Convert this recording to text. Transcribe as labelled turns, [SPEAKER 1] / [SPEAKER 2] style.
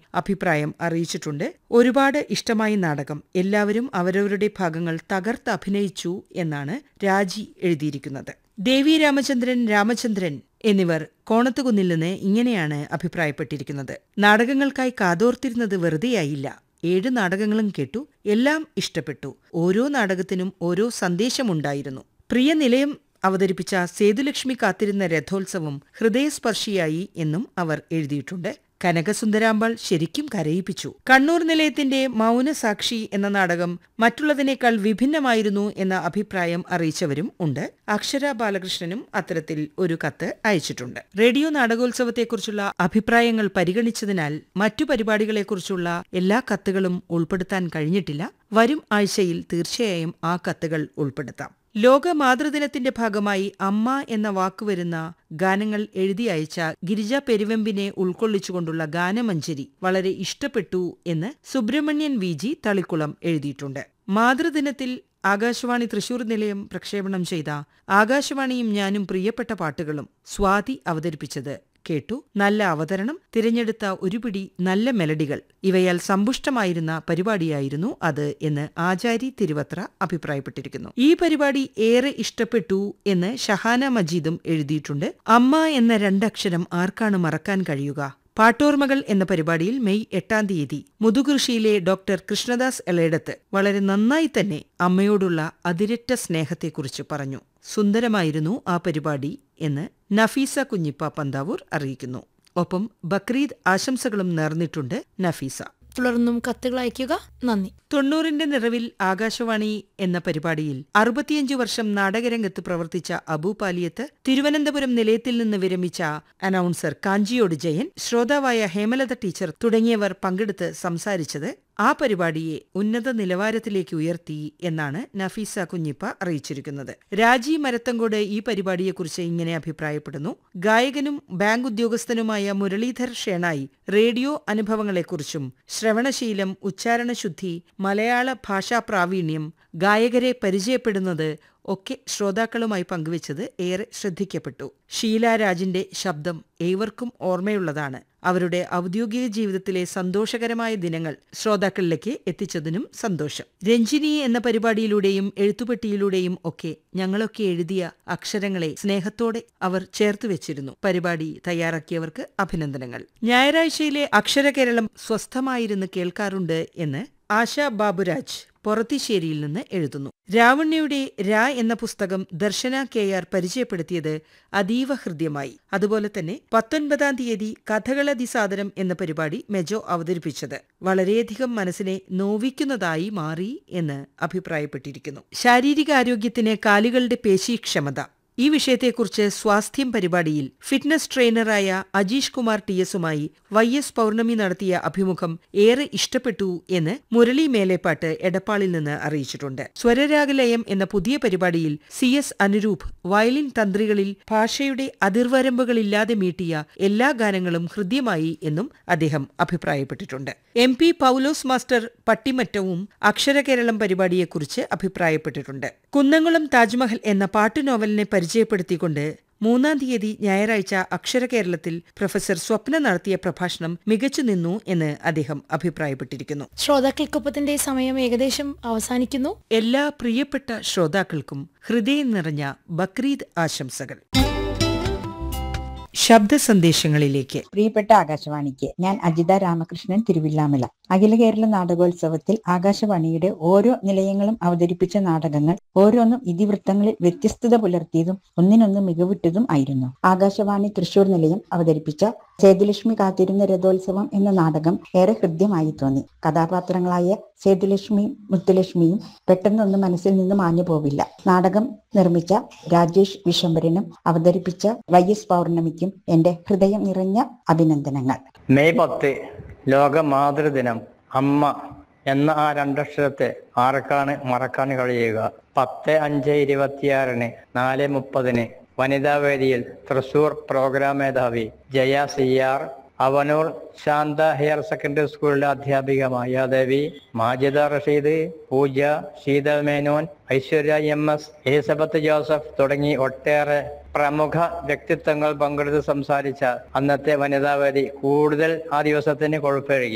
[SPEAKER 1] അഭിപ്രായം അറിയിച്ചിട്ടുണ്ട് ഒരുപാട് ഇഷ്ടമായി നാടകം എല്ലാവരും അവരവരുടെ ഭാഗങ്ങൾ തകർത്ത് അഭിനയിച്ചു എന്നാണ് രാജി എഴുതിയിരിക്കുന്നത് ദേവി രാമചന്ദ്രൻ രാമചന്ദ്രൻ എന്നിവർ കോണത്തുകുന്നിൽ നിന്ന് ഇങ്ങനെയാണ് അഭിപ്രായപ്പെട്ടിരിക്കുന്നത് നാടകങ്ങൾക്കായി കാതോർത്തിരുന്നത് വെറുതെയായില്ല ഏഴ് നാടകങ്ങളും കേട്ടു എല്ലാം ഇഷ്ടപ്പെട്ടു ഓരോ നാടകത്തിനും ഓരോ സന്ദേശമുണ്ടായിരുന്നു പ്രിയ നിലയം അവതരിപ്പിച്ച സേതുലക്ഷ്മി കാത്തിരുന്ന രഥോത്സവം ഹൃദയസ്പർശിയായി എന്നും അവർ എഴുതിയിട്ടുണ്ട് കനകസുന്ദരാമ്പാൾ ശരിക്കും കരയിപ്പിച്ചു കണ്ണൂർ നിലയത്തിന്റെ മൗനസാക്ഷി എന്ന നാടകം മറ്റുള്ളതിനേക്കാൾ വിഭിന്നമായിരുന്നു എന്ന അഭിപ്രായം അറിയിച്ചവരും ഉണ്ട് അക്ഷര ബാലകൃഷ്ണനും അത്തരത്തിൽ ഒരു കത്ത് അയച്ചിട്ടുണ്ട് റേഡിയോ നാടകോത്സവത്തെക്കുറിച്ചുള്ള അഭിപ്രായങ്ങൾ പരിഗണിച്ചതിനാൽ മറ്റു പരിപാടികളെക്കുറിച്ചുള്ള എല്ലാ കത്തുകളും ഉൾപ്പെടുത്താൻ കഴിഞ്ഞിട്ടില്ല വരും ആഴ്ചയിൽ തീർച്ചയായും ആ കത്തുകൾ ഉൾപ്പെടുത്താം ലോക മാതൃദിനത്തിന്റെ ഭാഗമായി അമ്മ എന്ന വാക്ക് വരുന്ന ഗാനങ്ങൾ എഴുതി അയച്ച ഗിരിജ പെരുവെമ്പിനെ ഉൾക്കൊള്ളിച്ചുകൊണ്ടുള്ള ഗാനമഞ്ജരി വളരെ ഇഷ്ടപ്പെട്ടു എന്ന് സുബ്രഹ്മണ്യൻ വി ജി തളിക്കുളം എഴുതിയിട്ടുണ്ട് മാതൃദിനത്തിൽ ആകാശവാണി തൃശൂർ നിലയം പ്രക്ഷേപണം ചെയ്ത ആകാശവാണിയും ഞാനും പ്രിയപ്പെട്ട പാട്ടുകളും സ്വാതി അവതരിപ്പിച്ചത് കേട്ടു നല്ല അവതരണം തിരഞ്ഞെടുത്ത ഒരു പിടി നല്ല മെലഡികൾ ഇവയാൽ സമ്പുഷ്ടമായിരുന്ന പരിപാടിയായിരുന്നു അത് എന്ന് ആചാരി തിരുവത്ര അഭിപ്രായപ്പെട്ടിരിക്കുന്നു ഈ പരിപാടി ഏറെ ഇഷ്ടപ്പെട്ടു എന്ന് ഷഹാന മജീദും എഴുതിയിട്ടുണ്ട് അമ്മ എന്ന രണ്ടക്ഷരം ആർക്കാണ് മറക്കാൻ കഴിയുക പാട്ടോർമകൾ എന്ന പരിപാടിയിൽ മെയ് എട്ടാം തീയതി മുതുകൃഷിയിലെ ഡോക്ടർ കൃഷ്ണദാസ് എളേടത്ത് വളരെ നന്നായി തന്നെ അമ്മയോടുള്ള അതിരറ്റ സ്നേഹത്തെക്കുറിച്ച് പറഞ്ഞു സുന്ദരമായിരുന്നു ആ പരിപാടി എന്ന് നഫീസ കുഞ്ഞിപ്പ പന്താവൂർ അറിയിക്കുന്നു ഒപ്പം ബക്രീദ് ആശംസകളും നേർന്നിട്ടുണ്ട് നഫീസ
[SPEAKER 2] തുടർന്നും കത്തുകൾ അയയ്ക്കുക നന്ദി
[SPEAKER 1] തൊണ്ണൂറിന്റെ നിറവിൽ ആകാശവാണി എന്ന പരിപാടിയിൽ അറുപത്തിയഞ്ചു വർഷം നാടകരംഗത്ത് പ്രവർത്തിച്ച അബു പാലിയത്ത് തിരുവനന്തപുരം നിലയത്തിൽ നിന്ന് വിരമിച്ച അനൗൺസർ കാഞ്ചിയോട് ജയൻ ശ്രോതാവായ ഹേമലത ടീച്ചർ തുടങ്ങിയവർ പങ്കെടുത്ത് സംസാരിച്ചത് ആ പരിപാടിയെ ഉന്നത നിലവാരത്തിലേക്ക് ഉയർത്തി എന്നാണ് നഫീസ കുഞ്ഞിപ്പ അറിയിച്ചിരിക്കുന്നത് രാജി മരത്തങ്കോട് ഈ പരിപാടിയെക്കുറിച്ച് ഇങ്ങനെ അഭിപ്രായപ്പെടുന്നു ഗായകനും ബാങ്ക് ഉദ്യോഗസ്ഥനുമായ മുരളീധർ ഷേണായി റേഡിയോ അനുഭവങ്ങളെക്കുറിച്ചും ശ്രവണശീലം ഉച്ചാരണശുദ്ധി മലയാള ഭാഷാ പ്രാവീണ്യം ഗായകരെ പരിചയപ്പെടുന്നത് ഒക്കെ ശ്രോതാക്കളുമായി പങ്കുവച്ചത് ഏറെ ശ്രദ്ധിക്കപ്പെട്ടു ഷീല രാജിന്റെ ശബ്ദം ഏവർക്കും ഓർമ്മയുള്ളതാണ് അവരുടെ ഔദ്യോഗിക ജീവിതത്തിലെ സന്തോഷകരമായ ദിനങ്ങൾ ശ്രോതാക്കളിലേക്ക് എത്തിച്ചതിനും സന്തോഷം രഞ്ജിനി എന്ന പരിപാടിയിലൂടെയും എഴുത്തുപെട്ടിയിലൂടെയും ഒക്കെ ഞങ്ങളൊക്കെ എഴുതിയ അക്ഷരങ്ങളെ സ്നേഹത്തോടെ അവർ ചേർത്തുവെച്ചിരുന്നു പരിപാടി തയ്യാറാക്കിയവർക്ക് അഭിനന്ദനങ്ങൾ ഞായറാഴ്ചയിലെ അക്ഷരകേരളം സ്വസ്ഥമായിരുന്ന് കേൾക്കാറുണ്ട് എന്ന് ആശ ബാബുരാജ് പൊറത്തിശ്ശേരിയിൽ നിന്ന് എഴുതുന്നു രാവണ്യയുടെ രാ എന്ന പുസ്തകം ദർശന കെ ആർ പരിചയപ്പെടുത്തിയത് അതീവ ഹൃദ്യമായി അതുപോലെ തന്നെ പത്തൊൻപതാം തീയതി കഥകളതിസാദരം എന്ന പരിപാടി മെജോ അവതരിപ്പിച്ചത് വളരെയധികം മനസ്സിനെ നോവിക്കുന്നതായി മാറി എന്ന് അഭിപ്രായപ്പെട്ടിരിക്കുന്നു ശാരീരികാരോഗ്യത്തിന് കാലുകളുടെ പേശീക്ഷമത ഈ വിഷയത്തെക്കുറിച്ച് സ്വാസ്ഥ്യം പരിപാടിയിൽ ഫിറ്റ്നസ് ട്രെയിനറായ അജീഷ് കുമാർ ടി എസുമായി വൈ എസ് പൗർണമി നടത്തിയ അഭിമുഖം ഏറെ ഇഷ്ടപ്പെട്ടു എന്ന് മുരളി മേലേപ്പാട്ട് എടപ്പാളിൽ നിന്ന് അറിയിച്ചിട്ടുണ്ട് സ്വരരാഗലയം എന്ന പുതിയ പരിപാടിയിൽ സി എസ് അനുരൂപ് വയലിൻ തന്ത്രികളിൽ ഭാഷയുടെ അതിർവരമ്പുകളില്ലാതെ മീട്ടിയ എല്ലാ ഗാനങ്ങളും ഹൃദ്യമായി എന്നും അദ്ദേഹം അഭിപ്രായപ്പെട്ടിട്ടുണ്ട് എം പി പൌലോസ് മാസ്റ്റർ പട്ടിമറ്റവും അക്ഷരകേരളം പരിപാടിയെക്കുറിച്ച് അഭിപ്രായപ്പെട്ടിട്ടുണ്ട് കുന്നംകുളം താജ്മഹൽ എന്ന പാട്ടു നോവലിനെ പരിചയപ്പെടുത്തിക്കൊണ്ട് മൂന്നാം തീയതി ഞായറാഴ്ച അക്ഷരകേരളത്തിൽ പ്രൊഫസർ സ്വപ്ന നടത്തിയ പ്രഭാഷണം മികച്ചു നിന്നു എന്ന് അദ്ദേഹം അഭിപ്രായപ്പെട്ടിരിക്കുന്നു
[SPEAKER 2] ശ്രോതാക്കൾക്കൊപ്പത്തിന്റെ സമയം ഏകദേശം അവസാനിക്കുന്നു
[SPEAKER 1] എല്ലാ പ്രിയപ്പെട്ട ശ്രോതാക്കൾക്കും ഹൃദയം നിറഞ്ഞ ബക്രീദ് ആശംസകൾ ശബ്ദ സന്ദേശങ്ങളിലേക്ക്
[SPEAKER 3] പ്രിയപ്പെട്ട ആകാശവാണിക്ക് ഞാൻ അജിത രാമകൃഷ്ണൻ തിരുവില്ലാമല അഖില കേരള നാടകോത്സവത്തിൽ ആകാശവാണിയുടെ ഓരോ നിലയങ്ങളും അവതരിപ്പിച്ച നാടകങ്ങൾ ഓരോന്നും ഇതിവൃത്തങ്ങളിൽ വ്യത്യസ്തത പുലർത്തിയതും ഒന്നിനൊന്ന് മികവുറ്റതും ആയിരുന്നു ആകാശവാണി തൃശൂർ നിലയം അവതരിപ്പിച്ച സേതുലക്ഷ്മി കാത്തിരുന്ന രഥോത്സവം എന്ന നാടകം ഏറെ ഹൃദ്യമായി തോന്നി കഥാപാത്രങ്ങളായ സേതുലക്ഷ്മിയും മുത്തുലക്ഷ്മിയും പെട്ടെന്നൊന്നും മനസ്സിൽ നിന്ന് മാഞ്ഞു പോവില്ല നാടകം നിർമ്മിച്ച രാജേഷ് വിശംബരനും അവതരിപ്പിച്ച വൈ എസ് പൗർണമിക്കും എന്റെ ഹൃദയം നിറഞ്ഞ അഭിനന്ദനങ്ങൾ
[SPEAKER 4] മെയ് പത്ത് ലോക മാതൃദിനം അമ്മ എന്ന ആ രണ്ടക്ഷരത്തെ ആർക്കാണ് മറക്കാൻ കഴിയുക പത്ത് അഞ്ച് ഇരുപത്തിയാറിന് നാല് മുപ്പതിന് വനിതാ വേദിയിൽ തൃശൂർ പ്രോഗ്രാം മേധാവി Jaya C R Avanoor Shantha higher secondary സ്കൂളിലെ അധ്യാപിക Mayadevi Majida Rasheed Pooja Sheethal Menon Aishwarya M S Elizabeth Joseph തുടങ്ങി ഒട്ടേറെ പ്രമുഖ വ്യക്തിത്വങ്ങൾ പങ്കെടുത്ത് സംസാരിച്ച അന്നത്തെ വനിതാവേദി കൂടുതൽ ആ ദിവസത്തിന് കൊഴുപ്പേകി